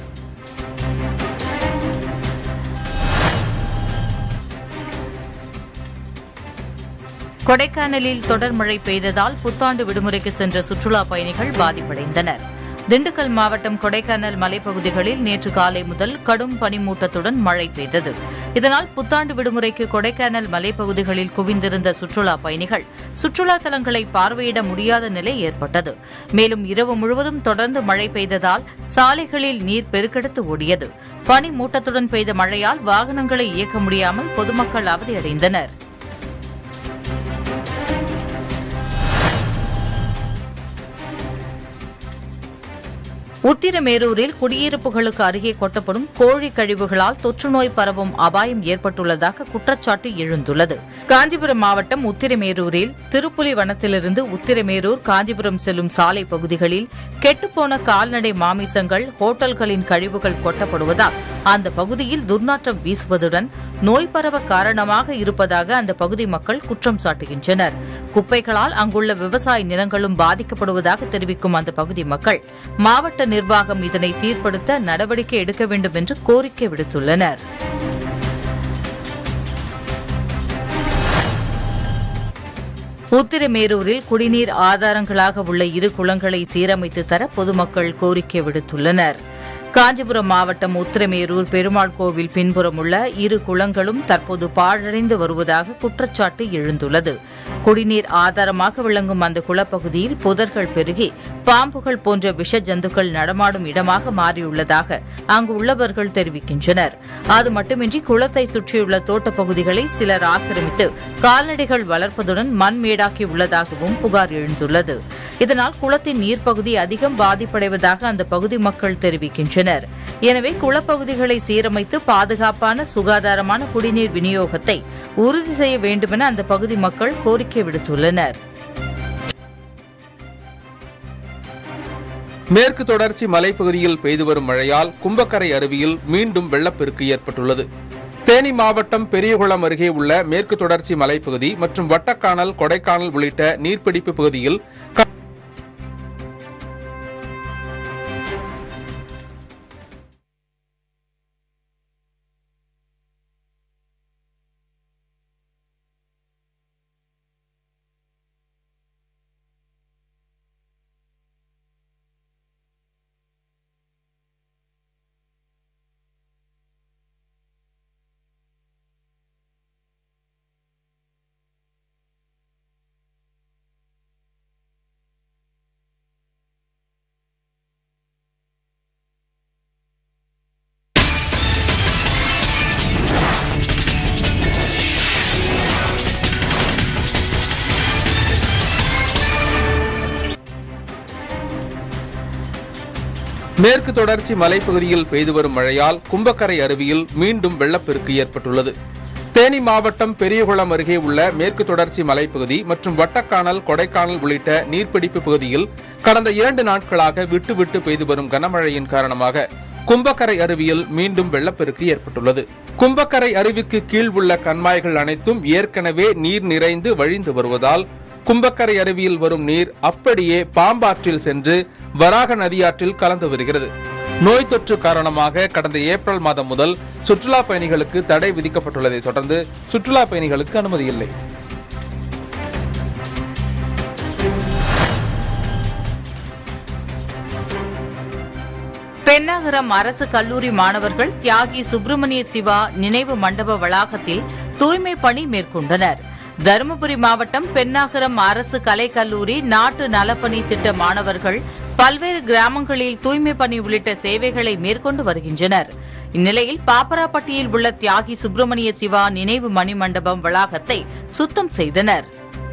கொடைக்கானலில் தொடர் மழை பெய்ததால் புத்தாண்டு விடுமுறைக்கு சென்ற சுற்றுலா பயணிகள் பாதிப்படைந்தனர் திண்டுக்கல் மாவட்டம் கொடைக்கானல் மலைப்பகுதிகளில் நேற்று காலை முதல் கடும் பனிமூட்டத்துடன் மழை பெய்தது இதனால் புத்தாண்டு விடுமுறைக்கு கொடைக்கானல் மலைப்பகுதிகளில் குவிந்திருந்த சுற்றுலா பயணிகள் சுற்றுலா தலங்களை பார்வையிட முடியாத நிலை ஏற்பட்டது மேலும் இரவு முழுவதும் தொடர்ந்து மழை பெய்ததால் சாலைகளில் நீர் பெருக்கெடுத்து ஓடியது பனி மூட்டத்துடன் பெய்த மழையால் வாகனங்களை இயக்க முடியாமல் பொதுமக்கள் அவதியடைந்தனர் உத்திரமேரூரில் குடியிருப்புகளுக்கு அருகே கொட்டப்படும் கோழி கழிவுகளால் தொற்றுநோய் பரவும் அபாயம் ஏற்பட்டுள்ளதாக குற்றச்சாட்டு எழுந்துள்ளது காஞ்சிபுரம் மாவட்டம் உத்திரமேரூரில் திருப்புலி வனத்திலிருந்து உத்திரமேரூர் காஞ்சிபுரம் செல்லும் சாலை பகுதிகளில் கெட்டுப்போன கால்நடை மாமிசங்கள் ஹோட்டல்களின் கழிவுகள் கொட்டப்படுவதால் அந்த பகுதியில் துர்நாற்றம் வீசுவதுடன் நோய் பரவ காரணமாக இருப்பதாக அந்த பகுதி மக்கள் குற்றம் சாட்டுகின்றனர் குப்பைகளால் அங்குள்ள விவசாய நிலங்களும் பாதிக்கப்படுவதாக தெரிவிக்கும் அந்த பகுதி மக்கள் மாவட்ட நிர்வாகம் இதனை சீர்படுத்த நடவடிக்கை எடுக்க வேண்டும் என்று கோரிக்கை விடுத்துள்ளனர் உத்திரமேரூரில் குடிநீர் ஆதாரங்களாக உள்ள இரு குளங்களை சீரமைத்து தர பொதுமக்கள் கோரிக்கை விடுத்துள்ளனர் காஞ்சிபுரம் மாவட்டம் உத்திரமேரூர் பெருமாள் கோவில் பின்புறம் உள்ள இரு குளங்களும் தற்போது பாழடைந்து வருவதாக குற்றச்சாட்டு எழுந்துள்ளது குடிநீர் ஆதாரமாக விளங்கும் அந்த குளப்பகுதியில் புதர்கள் பெருகி பாம்புகள் போன்ற விஷ ஜந்துக்கள் நடமாடும் இடமாக மாறியுள்ளதாக அங்கு உள்ளவர்கள் தெரிவிக்கின்றனர் அது மட்டுமின்றி குளத்தை சுற்றியுள்ள தோட்டப் பகுதிகளை சிலர் ஆக்கிரமித்து கால்நடைகள் வளர்ப்பதுடன் மண் மேடாக்கி உள்ளதாகவும் புகார் எழுந்துள்ளது இதனால் குளத்தின் நீர்ப்பகுதி அதிகம் பாதிப்படைவதாக அந்த பகுதி மக்கள் தெரிவிக்கின்றனர் வருகின்றனர் எனவே குளப்பகுதிகளை சீரமைத்து பாதுகாப்பான சுகாதாரமான குடிநீர் விநியோகத்தை உறுதி செய்ய வேண்டுமென அந்த பகுதி மக்கள் கோரிக்கை விடுத்துள்ளனர் மேற்கு தொடர்ச்சி மலைப்பகுதியில் பெய்து வரும் மழையால் கும்பக்கரை அருவியில் மீண்டும் வெள்ளப்பெருக்கு ஏற்பட்டுள்ளது தேனி மாவட்டம் பெரியகுளம் அருகே உள்ள மேற்கு தொடர்ச்சி மலைப்பகுதி மற்றும் வட்டக்கானல் கொடைக்கானல் உள்ளிட்ட நீர்பிடிப்பு பகுதியில் க- மேற்கு தொடர்ச்சி மலைப்பகுதியில் பெய்து வரும் மழையால் கும்பக்கரை அருவியில் மீண்டும் வெள்ளப்பெருக்கு ஏற்பட்டுள்ளது தேனி மாவட்டம் பெரியகுளம் அருகே உள்ள மேற்கு தொடர்ச்சி மலைப்பகுதி மற்றும் வட்டக்கானல் கொடைக்கானல் உள்ளிட்ட நீர்பிடிப்பு பகுதியில் கடந்த இரண்டு நாட்களாக விட்டு விட்டு பெய்து வரும் கனமழையின் காரணமாக கும்பக்கரை அருவியில் மீண்டும் வெள்ளப்பெருக்கு ஏற்பட்டுள்ளது கும்பக்கரை அருவிக்கு கீழ் உள்ள கண்மாய்கள் அனைத்தும் ஏற்கனவே நீர் நிறைந்து வழிந்து வருவதால் கும்பக்கரை அருவியில் வரும் நீர் அப்படியே பாம்பாற்றில் சென்று வராக நதியாற்றில் கலந்து வருகிறது நோய் தொற்று காரணமாக கடந்த ஏப்ரல் மாதம் முதல் சுற்றுலா பயணிகளுக்கு தடை விதிக்கப்பட்டுள்ளதை தொடர்ந்து சுற்றுலா பயணிகளுக்கு அனுமதி இல்லை பெண்ணாகரம் அரசு கல்லூரி மாணவர்கள் தியாகி சுப்பிரமணிய சிவா நினைவு மண்டப வளாகத்தில் தூய்மை பணி மேற்கொண்டனர் தருமபுரி மாவட்டம் பெண்ணாகரம் அரசு கலைக் கல்லூரி நாட்டு நலப்பணி திட்ட மாணவர்கள் பல்வேறு கிராமங்களில் தூய்மை பணி உள்ளிட்ட சேவைகளை மேற்கொண்டு வருகின்றனர் இந்நிலையில் பாப்பராப்பட்டியில் உள்ள தியாகி சுப்பிரமணிய சிவா நினைவு மணிமண்டபம் வளாகத்தை சுத்தம் செய்தனர்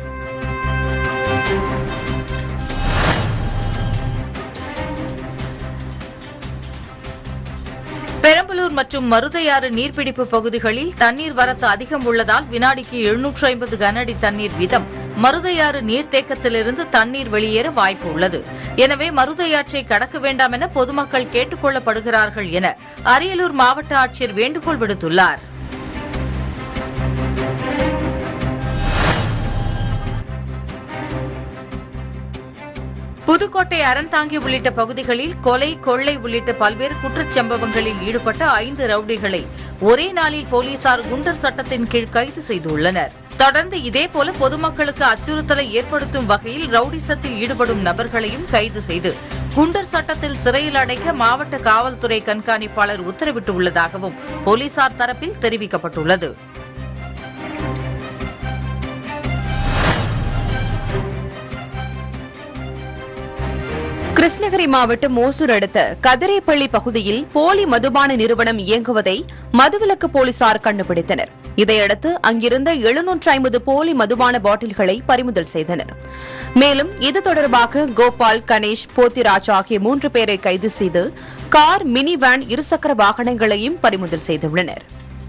பெரம்பலூர் மற்றும் மருதையாறு நீர்பிடிப்பு பகுதிகளில் தண்ணீர் வரத்து அதிகம் உள்ளதால் வினாடிக்கு எழுநூற்று ஐம்பது கனஅடி தண்ணீர் வீதம் மருதையாறு நீர்த்தேக்கத்திலிருந்து தண்ணீர் வெளியேற வாய்ப்பு உள்ளது எனவே மருதையாற்றை கடக்க வேண்டாம் என பொதுமக்கள் கேட்டுக் கொள்ளப்படுகிறார்கள் என அரியலூர் மாவட்ட ஆட்சியர் வேண்டுகோள் விடுத்துள்ளார் புதுக்கோட்டை அறந்தாங்கி உள்ளிட்ட பகுதிகளில் கொலை கொள்ளை உள்ளிட்ட பல்வேறு குற்றச் சம்பவங்களில் ஈடுபட்ட ஐந்து ரவுடிகளை ஒரே நாளில் போலீசார் குண்டர் சட்டத்தின் கீழ் கைது செய்துள்ளனர் தொடர்ந்து இதேபோல பொதுமக்களுக்கு அச்சுறுத்தலை ஏற்படுத்தும் வகையில் ரவுடிசத்தில் ஈடுபடும் நபர்களையும் கைது செய்து குண்டர் சட்டத்தில் சிறையில் அடைக்க மாவட்ட காவல்துறை கண்காணிப்பாளர் உத்தரவிட்டுள்ளதாகவும் போலீசார் தரப்பில் தெரிவிக்கப்பட்டுள்ளது கிருஷ்ணகிரி மாவட்டம் ஓசூர் அடுத்த கதிரேப்பள்ளி பகுதியில் போலி மதுபான நிறுவனம் இயங்குவதை மதுவிலக்கு போலீசார் கண்டுபிடித்தனர் இதையடுத்து அங்கிருந்த எழுநூற்று ஐம்பது போலி மதுபான பாட்டில்களை பறிமுதல் செய்தனர் மேலும் இது தொடர்பாக கோபால் கணேஷ் போத்திராஜ் ஆகிய மூன்று பேரை கைது செய்து கார் மினி வேன் இருசக்கர வாகனங்களையும் பறிமுதல் செய்துள்ளனர்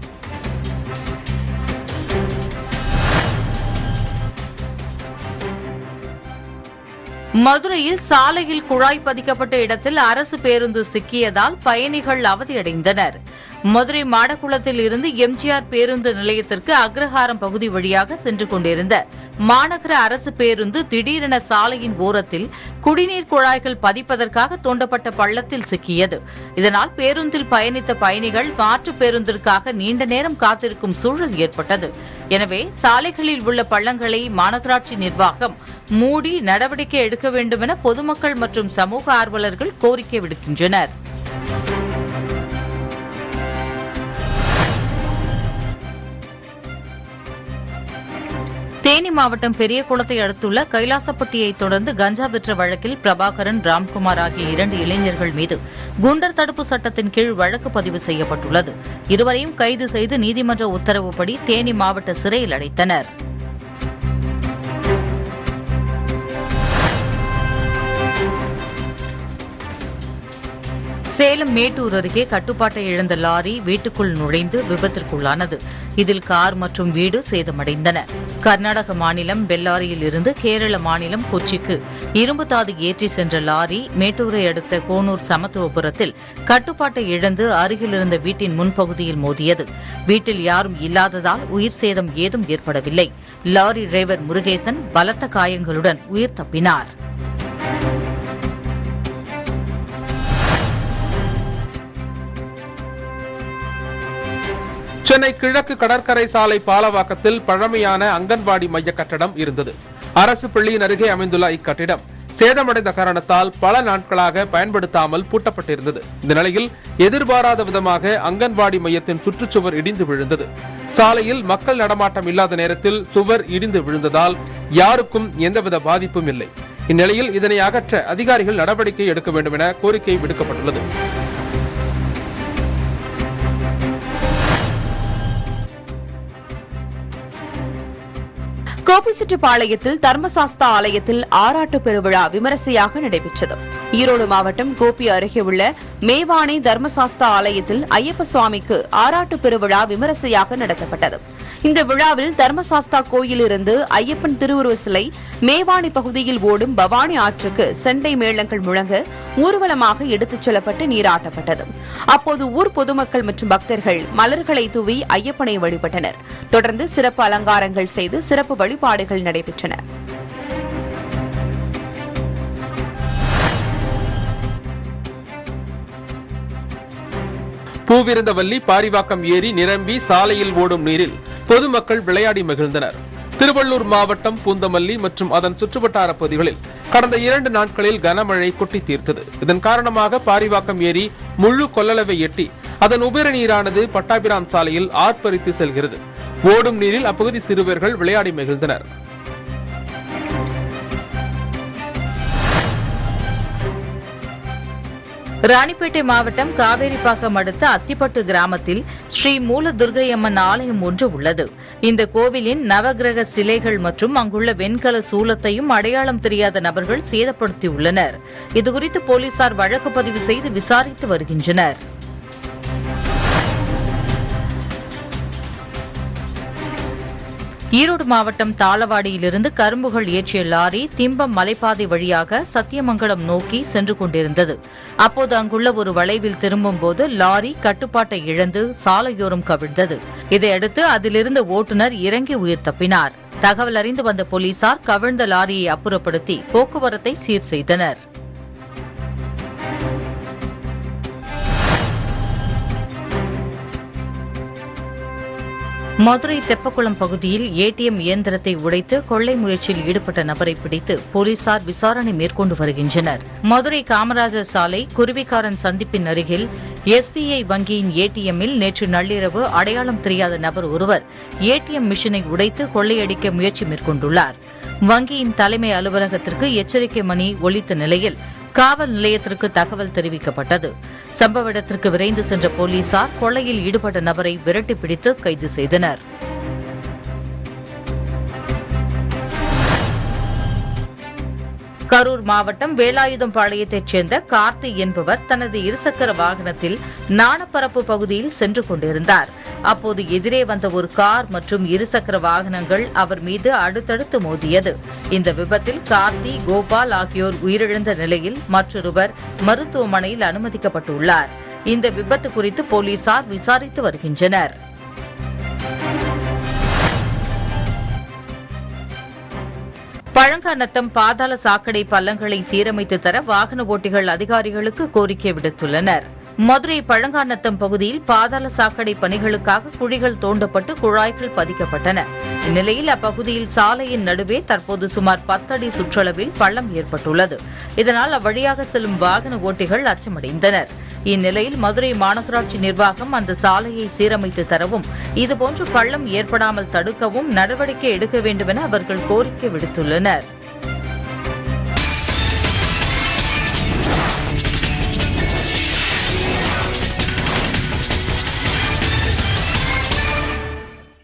மதுரையில் சாலையில் குழாய் பதிக்கப்பட்ட இடத்தில் அரசு பேருந்து சிக்கியதால் பயணிகள் அவதியடைந்தனர் மதுரை மாடக்குளத்தில் இருந்து எம்ஜிஆர் பேருந்து நிலையத்திற்கு அக்ரஹாரம் பகுதி வழியாக சென்று கொண்டிருந்த மாநகர அரசு பேருந்து திடீரென சாலையின் ஓரத்தில் குடிநீர் குழாய்கள் பதிப்பதற்காக தோண்டப்பட்ட பள்ளத்தில் சிக்கியது இதனால் பேருந்தில் பயணித்த பயணிகள் மாற்று பேருந்திற்காக நீண்ட நேரம் காத்திருக்கும் சூழல் ஏற்பட்டது எனவே சாலைகளில் உள்ள பள்ளங்களை மாநகராட்சி நிர்வாகம் மூடி நடவடிக்கை எடுக்க வேண்டும் என பொதுமக்கள் மற்றும் சமூக ஆர்வலர்கள் கோரிக்கை விடுக்கின்றனர் தேனி மாவட்டம் பெரியகுளத்தை அடுத்துள்ள கைலாசப்பட்டியை தொடர்ந்து கஞ்சா விற்ற வழக்கில் பிரபாகரன் ராம்குமார் ஆகிய இரண்டு இளைஞர்கள் மீது குண்டர் தடுப்பு சட்டத்தின் கீழ் வழக்கு பதிவு செய்யப்பட்டுள்ளது இருவரையும் கைது செய்து நீதிமன்ற உத்தரவுப்படி தேனி மாவட்ட சிறையில் அடைத்தனர் சேலம் மேட்டூர் அருகே கட்டுப்பாட்டை இழந்த லாரி வீட்டுக்குள் நுழைந்து விபத்திற்குள்ளானது இதில் கார் மற்றும் வீடு சேதமடைந்தன கர்நாடக மாநிலம் பெல்லாரியில் இருந்து கேரள மாநிலம் கொச்சிக்கு இரும்பு தாது ஏற்றி சென்ற லாரி மேட்டூரை அடுத்த கோனூர் சமத்துவபுரத்தில் கட்டுப்பாட்டை இழந்து அருகில் இருந்த வீட்டின் முன்பகுதியில் மோதியது வீட்டில் யாரும் இல்லாததால் உயிர் சேதம் ஏதும் ஏற்படவில்லை லாரி டிரைவர் முருகேசன் பலத்த காயங்களுடன் உயிர் தப்பினார் சென்னை கிழக்கு கடற்கரை சாலை பாலவாக்கத்தில் பழமையான அங்கன்வாடி மைய கட்டடம் இருந்தது அரசு பள்ளியின் அருகே அமைந்துள்ள இக்கட்டிடம் சேதமடைந்த காரணத்தால் பல நாட்களாக பயன்படுத்தாமல் பூட்டப்பட்டிருந்தது இந்த நிலையில் எதிர்பாராத விதமாக அங்கன்வாடி மையத்தின் சுற்றுச்சுவர் இடிந்து விழுந்தது சாலையில் மக்கள் நடமாட்டம் இல்லாத நேரத்தில் சுவர் இடிந்து விழுந்ததால் யாருக்கும் எந்தவித பாதிப்பும் இல்லை இந்நிலையில் இதனை அகற்ற அதிகாரிகள் நடவடிக்கை எடுக்க வேண்டும் என கோரிக்கை விடுக்கப்பட்டுள்ளது கோபிச்செட்டிப்பாளையத்தில் தர்மசாஸ்தா ஆலயத்தில் ஆராட்டு பெருவிழா விமரிசையாக நடைபெற்றது ஈரோடு மாவட்டம் கோபி அருகே உள்ள மேவாணி தர்மசாஸ்தா ஆலயத்தில் ஐயப்ப சுவாமிக்கு ஆராட்டு பெருவிழா விமரிசையாக நடத்தப்பட்டது இந்த விழாவில் தர்மசாஸ்தா கோயிலிருந்து ஐயப்பன் திருவுருவ சிலை மேவாணி பகுதியில் ஓடும் பவானி ஆற்றுக்கு செண்டை மேளங்கள் முழங்க ஊர்வலமாக எடுத்துச் செல்லப்பட்டு நீராட்டப்பட்டது அப்போது ஊர் பொதுமக்கள் மற்றும் பக்தர்கள் மலர்களை தூவி ஐயப்பனை வழிபட்டனர் தொடர்ந்து சிறப்பு அலங்காரங்கள் செய்து சிறப்பு வழிபாடுகள் நடைபெற்றன பூவிருந்தவல்லி பாரிவாக்கம் ஏரி நிரம்பி சாலையில் ஓடும் நீரில் பொதுமக்கள் விளையாடி மகிழ்ந்தனர் திருவள்ளூர் மாவட்டம் பூந்தமல்லி மற்றும் அதன் சுற்றுவட்டார பகுதிகளில் கடந்த இரண்டு நாட்களில் கனமழை கொட்டி தீர்த்தது இதன் காரணமாக பாரிவாக்கம் ஏரி முழு கொள்ளளவை எட்டி அதன் உபரி நீரானது பட்டாபிராம் சாலையில் ஆர்ப்பரித்து செல்கிறது ஓடும் நீரில் அப்பகுதி சிறுவர்கள் விளையாடி மகிழ்ந்தனர் ராணிப்பேட்டை மாவட்டம் காவேரிப்பாக்கம் அடுத்த அத்திப்பட்டு கிராமத்தில் ஸ்ரீ மூல துர்க்கையம்மன் ஆலயம் ஒன்று உள்ளது இந்த கோவிலின் நவகிரக சிலைகள் மற்றும் அங்குள்ள வெண்கல சூலத்தையும் அடையாளம் தெரியாத நபர்கள் சேதப்படுத்தியுள்ளனர் இதுகுறித்து போலீசார் வழக்கு பதிவு செய்து விசாரித்து வருகின்றனர் ஈரோடு மாவட்டம் தாளவாடியிலிருந்து கரும்புகள் ஏற்றிய லாரி திம்பம் மலைப்பாதை வழியாக சத்தியமங்கலம் நோக்கி சென்று கொண்டிருந்தது அப்போது அங்குள்ள ஒரு வளைவில் திரும்பும்போது லாரி கட்டுப்பாட்டை இழந்து சாலையோரம் கவிழ்ந்தது இதையடுத்து அதிலிருந்த ஓட்டுநர் இறங்கி உயிர் தப்பினார் தகவல் அறிந்து வந்த போலீசார் கவிழ்ந்த லாரியை அப்புறப்படுத்தி போக்குவரத்தை சீர் செய்தனர் மதுரை தெப்பக்குளம் பகுதியில் ஏடிஎம் இயந்திரத்தை உடைத்து கொள்ளை முயற்சியில் ஈடுபட்ட நபரை பிடித்து போலீசார் விசாரணை மேற்கொண்டு வருகின்றனர் மதுரை காமராஜர் சாலை குருவிக்காரன் சந்திப்பின் அருகில் எஸ்பிஐ வங்கியின் ஏடிஎம்மில் நேற்று நள்ளிரவு அடையாளம் தெரியாத நபர் ஒருவர் ஏடிஎம் மிஷினை உடைத்து கொள்ளையடிக்க முயற்சி மேற்கொண்டுள்ளார் வங்கியின் தலைமை அலுவலகத்திற்கு எச்சரிக்கை மணி ஒலித்த நிலையில் காவல் நிலையத்திற்கு தகவல் தெரிவிக்கப்பட்டது சம்பவ இடத்திற்கு விரைந்து சென்ற போலீசார் கொள்ளையில் ஈடுபட்ட நபரை விரட்டி பிடித்து கைது செய்தனர் கரூர் மாவட்டம் வேலாயுதம் பாளையத்தைச் சேர்ந்த கார்த்தி என்பவர் தனது இருசக்கர வாகனத்தில் நாணப்பரப்பு பகுதியில் சென்று கொண்டிருந்தார் அப்போது எதிரே வந்த ஒரு கார் மற்றும் இருசக்கர வாகனங்கள் அவர் மீது அடுத்தடுத்து மோதியது இந்த விபத்தில் கார்த்தி கோபால் ஆகியோர் உயிரிழந்த நிலையில் மற்றொருவர் மருத்துவமனையில் அனுமதிக்கப்பட்டுள்ளார் இந்த விபத்து குறித்து போலீசார் விசாரித்து வருகின்றனர் பழங்காநத்தம் பாதாள சாக்கடை பள்ளங்களை சீரமைத்து தர வாகன ஓட்டிகள் அதிகாரிகளுக்கு கோரிக்கை விடுத்துள்ளனர் மதுரை பழங்காநத்தம் பகுதியில் பாதாள சாக்கடை பணிகளுக்காக குழிகள் தோண்டப்பட்டு குழாய்கள் பதிக்கப்பட்டன இந்நிலையில் அப்பகுதியில் சாலையின் நடுவே தற்போது சுமார் பத்தடி சுற்றளவில் பள்ளம் ஏற்பட்டுள்ளது இதனால் அவ்வழியாக செல்லும் வாகன ஓட்டிகள் அச்சமடைந்தனர் இந்நிலையில் மதுரை மாநகராட்சி நிர்வாகம் அந்த சாலையை சீரமைத்து தரவும் இதுபோன்ற பள்ளம் ஏற்படாமல் தடுக்கவும் நடவடிக்கை எடுக்க வேண்டும் என அவர்கள் கோரிக்கை விடுத்துள்ளனர்